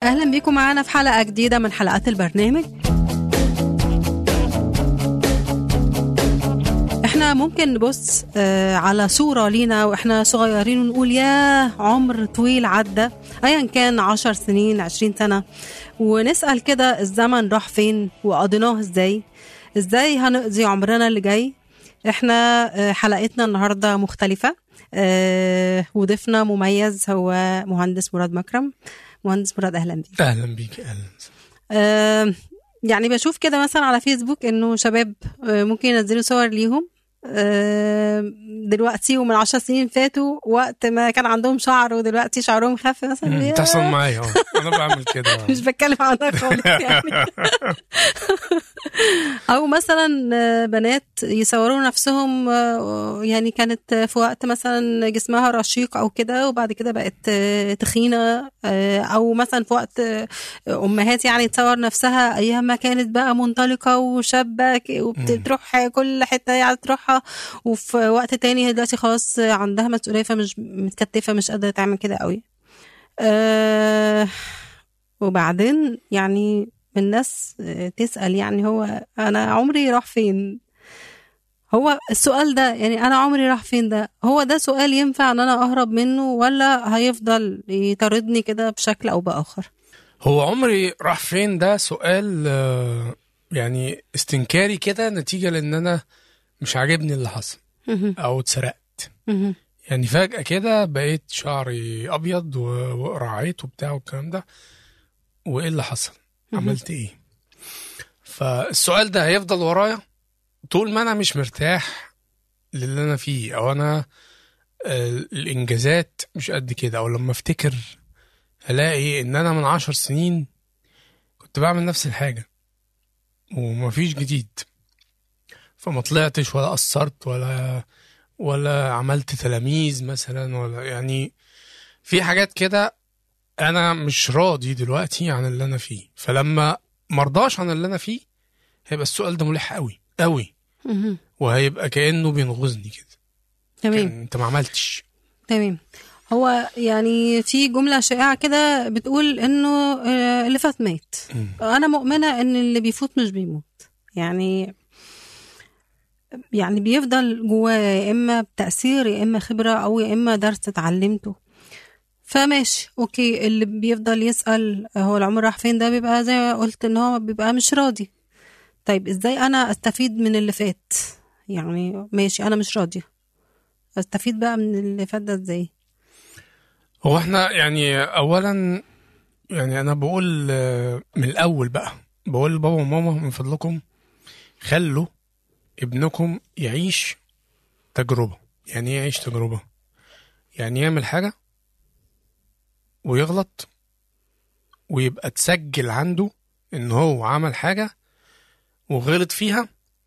أهلا بيكم معانا في حلقة جديدة من حلقات البرنامج احنا ممكن نبص آه، على صورة لينا واحنا صغيرين ونقول ياه عمر طويل عدى ايا كان عشر سنين عشرين سنة ونسأل كده الزمن راح فين وقضيناه ازاي ازاي هنقضي عمرنا اللي جاي احنا آه، حلقتنا النهاردة مختلفة آه، وضيفنا مميز هو مهندس مراد مكرم مهندس مراد اهلا بيك اهلا بيك اهلا آه، يعني بشوف كده مثلا على فيسبوك انه شباب آه، ممكن ينزلوا صور ليهم آه، دلوقتي ومن عشر سنين فاتوا وقت ما كان عندهم شعر ودلوقتي شعرهم خف مثلا مم، ياه، بتحصل معايا اه انا بعمل كده مش بتكلم عنها خالص يعني او مثلا آه، بنات يصوروا نفسهم آه، يعني كانت في وقت مثلا جسمها رشيق او كده وبعد كده بقت آه، تخينه آه، او مثلا في وقت آه، امهات يعني تصور نفسها ايام ما كانت بقى منطلقه وشابه ك- وبتروح كل حته يعني تروحها وفي وقت تاني هي دلوقتي خلاص عندها مسؤوليه فمش متكتفه مش قادره تعمل كده قوي أه وبعدين يعني الناس آه، تسأل يعني هو أنا عمري راح فين هو السؤال ده يعني أنا عمري راح فين ده هو ده سؤال ينفع إن أنا أهرب منه ولا هيفضل يطاردني كده بشكل أو بآخر هو عمري راح فين ده سؤال آه، يعني استنكاري كده نتيجة لان انا مش عاجبني اللي حصل مهم. او اتسرقت مهم. يعني فجأة كده بقيت شعري ابيض و- وقرعيت وبتاع والكلام ده وايه اللي حصل عملت ايه فالسؤال ده هيفضل ورايا طول ما انا مش مرتاح للي انا فيه او انا آه، الانجازات مش قد كده او لما افتكر الاقي ان انا من عشر سنين كنت بعمل نفس الحاجة ومفيش جديد فما طلعتش ولا قصرت ولا ولا عملت تلاميذ مثلا ولا يعني في حاجات كده انا مش راضي دلوقتي عن اللي انا فيه فلما مرضاش عن اللي انا فيه هيبقى السؤال ده ملح قوي قوي مهم. وهيبقى كانه بينغزني كده تمام كان انت ما عملتش تمام هو يعني في جملة شائعة كده بتقول إنه آه، اللي فات مات مم. انا مؤمنه ان اللي بيفوت مش بيموت يعني يعني بيفضل جواه يا اما بتاثير يا اما خبره او يا اما درس اتعلمته فماشي اوكي اللي بيفضل يسال هو العمر راح فين ده بيبقى زي ما قلت ان هو بيبقى مش راضي طيب ازاي انا استفيد من اللي فات يعني ماشي انا مش راضيه استفيد بقى من اللي فات ده ازاي هو احنا يعني اولا يعني انا بقول آه، من الاول بقى بقول لبابا وماما من فضلكم خلوا ابنكم يعيش تجربة يعني ايه يعيش تجربة يعني يعمل حاجة ويغلط ويبقى تسجل عنده ان هو عمل حاجة وغلط فيها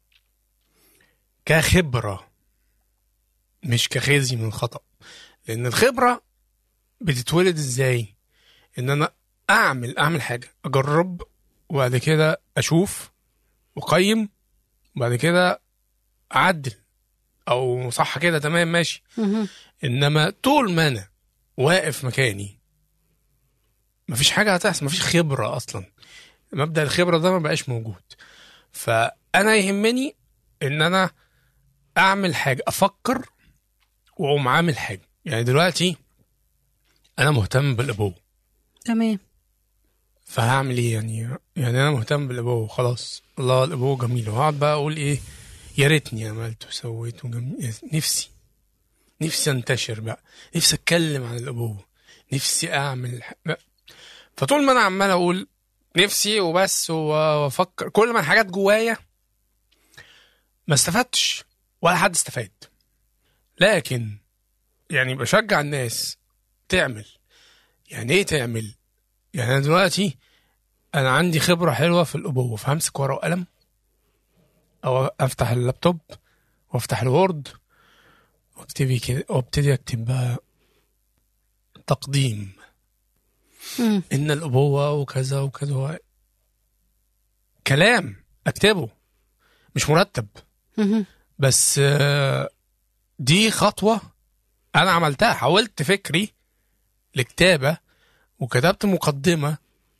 كخبرة مش كخزي من الخطأ لان الخبرة بتتولد ازاي ان انا اعمل اعمل حاجه اجرب وبعد كده اشوف واقيم وبعد كده اعدل او صح كده تمام ماشي مهم. انما طول ما انا واقف مكاني مفيش حاجه هتحصل مفيش خبره اصلا مبدا الخبره ده ما بقاش موجود فانا يهمني ان انا اعمل حاجه افكر واقوم عامل حاجه يعني دلوقتي انا مهتم بالابوه تمام فهعمل ايه يعني يعني انا مهتم بالابوه خلاص الله الابوه جميل وهقعد بقى اقول ايه يا ريتني عملت وسويت وجميل نفسي نفسي انتشر بقى نفسي اتكلم عن الابوه نفسي اعمل ح- بقى. فطول ما انا عمال اقول نفسي وبس و- وافكر كل ما الحاجات جوايا ما استفدتش ولا حد استفاد لكن يعني بشجع الناس تعمل يعني ايه تعمل يعني انا دلوقتي انا عندي خبره حلوه في الابوه فهمسك ورقه وقلم او افتح اللابتوب وافتح الوورد وابتدي كده وابتدي اكتب بقى تقديم مم. ان الابوه وكذا وكذا كلام اكتبه مش مرتب مهم. بس آه، دي خطوة أنا عملتها حولت فكري لكتابة وكتبت مقدمة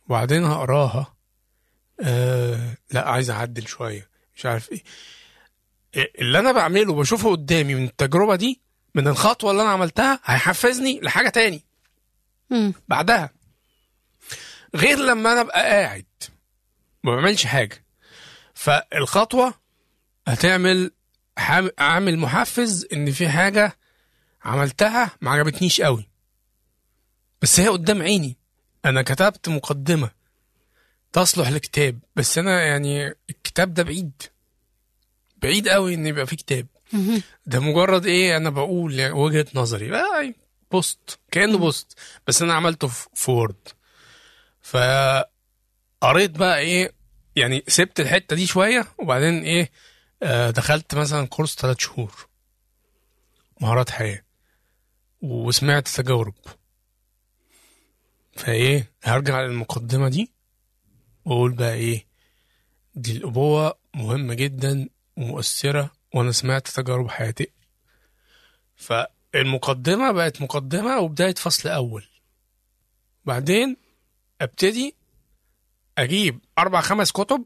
وبعدين هقراها آه لا عايز اعدل شويه مش عارف ايه إيه اللي انا بعمله بشوفه قدامي من التجربه دي من الخطوه اللي انا عملتها هيحفزني لحاجه تاني مم. بعدها غير لما انا ابقى قاعد ما بعملش حاجه فالخطوه هتعمل حام- عامل محفز ان في حاجه عملتها ما عجبتنيش قوي بس هي قدام عيني انا كتبت مقدمه تصلح لكتاب بس انا يعني الكتاب ده بعيد بعيد قوي ان يبقى فيه كتاب مهم. ده مجرد ايه انا بقول يعني وجهة نظري بقى بوست كأنه بوست بس انا عملته في في وورد فقريت بقى ايه يعني سبت الحتة دي شوية وبعدين ايه آه دخلت مثلا كورس ثلاث شهور مهارات حياة وسمعت تجارب فايه هرجع للمقدمة دي واقول بقى ايه دي الأبوة مهمة جدا ومؤثرة وأنا سمعت تجارب حياتي فالمقدمة بقت مقدمة وبداية فصل أول بعدين أبتدي أجيب أربع خمس كتب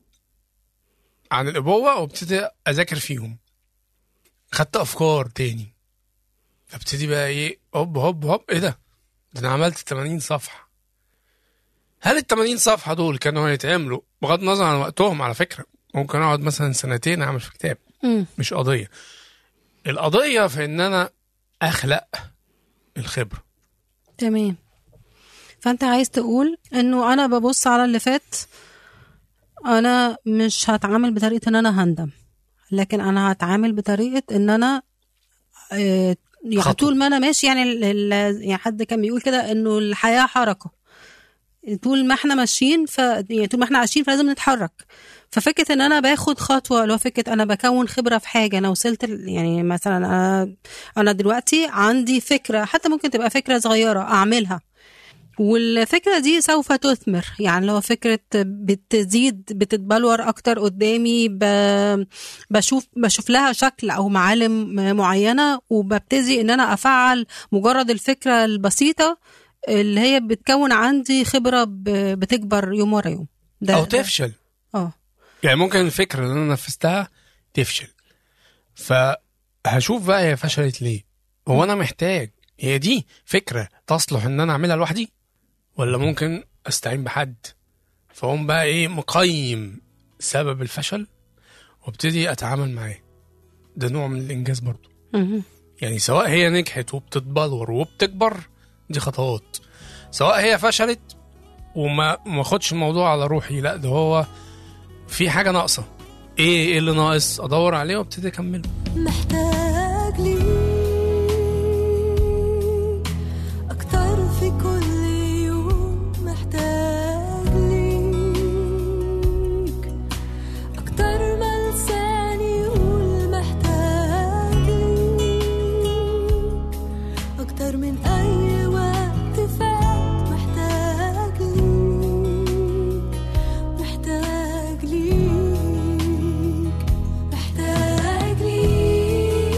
عن الأبوة وابتدي أذاكر فيهم خدت أفكار تاني ابتدي بقى إيه هوب هوب هوب إيه ده ده أنا عملت 80 صفحة هل ال 80 صفحة دول كانوا هيتعملوا بغض النظر عن وقتهم على فكرة ممكن أقعد مثلا سنتين أعمل في كتاب مم. مش قضية القضية في إن أنا أخلق الخبرة تمام فانت عايز تقول انه انا ببص على اللي فات انا مش هتعامل بطريقه ان انا هندم لكن انا هتعامل بطريقه ان انا آه، يعني خطوة. طول ما انا ماشي يعني ال- ال- يعني حد كان بيقول كده انه الحياه حركه طول ما احنا ماشيين ف يعني طول ما احنا عايشين فلازم نتحرك ففكره ان انا باخد خطوه اللي هو فكره انا بكون خبره في حاجه انا وصلت ال- يعني مثلا انا انا دلوقتي عندي فكره حتى ممكن تبقى فكره صغيره اعملها والفكره دي سوف تثمر يعني لو فكره بتزيد بتتبلور اكتر قدامي ب... بشوف بشوف لها شكل او معالم معينه وببتدي ان انا افعل مجرد الفكره البسيطه اللي هي بتكون عندي خبره ب... بتكبر يوم ورا يوم ده أو ده- تفشل اه يعني ممكن الفكرة اللي أنا نفذتها تفشل فهشوف بقى هي فشلت ليه هو أنا محتاج هي دي فكرة تصلح إن أنا أعملها لوحدي ولا ممكن أستعين بحد فأقوم بقى إيه مقيم سبب الفشل وابتدي أتعامل معاه ده نوع من الإنجاز برضو مهم. يعني سواء هي نجحت وبتتبلور وبتكبر دي خطوات سواء هي فشلت وما ما اخدش الموضوع على روحي لا ده هو في حاجه ناقصه ايه ايه اللي ناقص ادور عليه وابتدي اكمله محتاج ليك أكتر في كل يوم محتاج ليك أكتر ما لساني يقول محتاج ليك أكتر من أي وقت فات محتاج ليك محتاج ليك محتاج ليك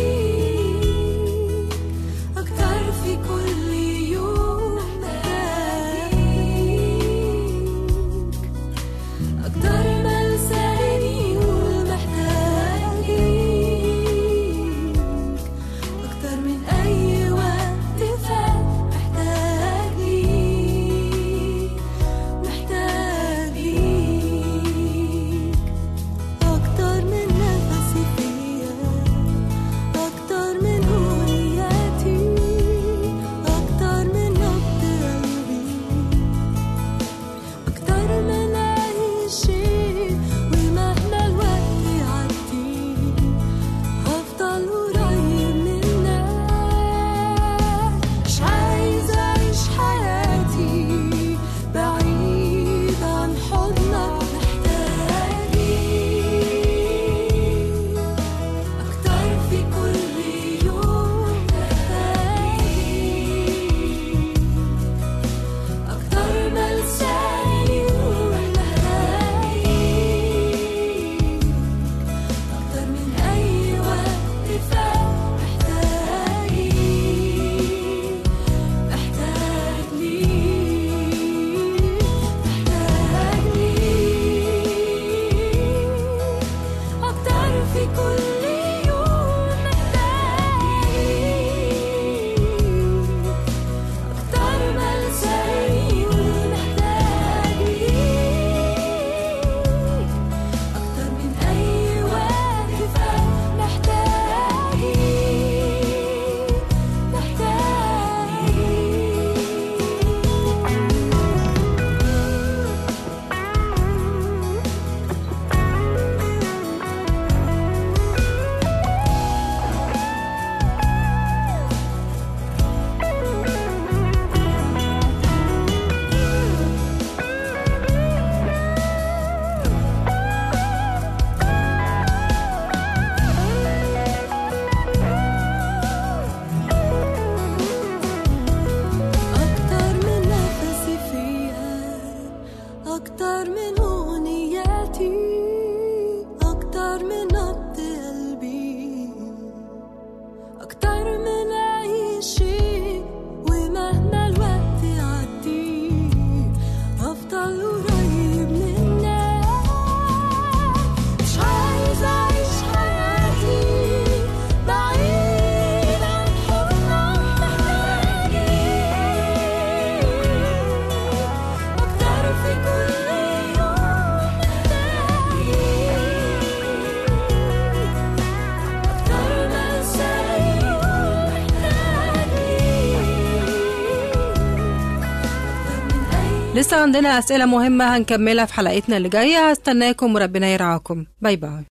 أكتر من أغنياتي أكتر من نبض قلبي أكتر من أي شيء ومهما الوقت يعدي أفضل قريب منك مش عايز أعيش حياتي بعيد عن حضنك محتاجين أكتر في كل يوم محتاجين أكتر ما أنسى يوم محتاجين أكتر من أي لسه عندنا أسئلة مهمة هنكملها في حلقتنا اللي جاية هستناكم وربنا يرعاكم باي باي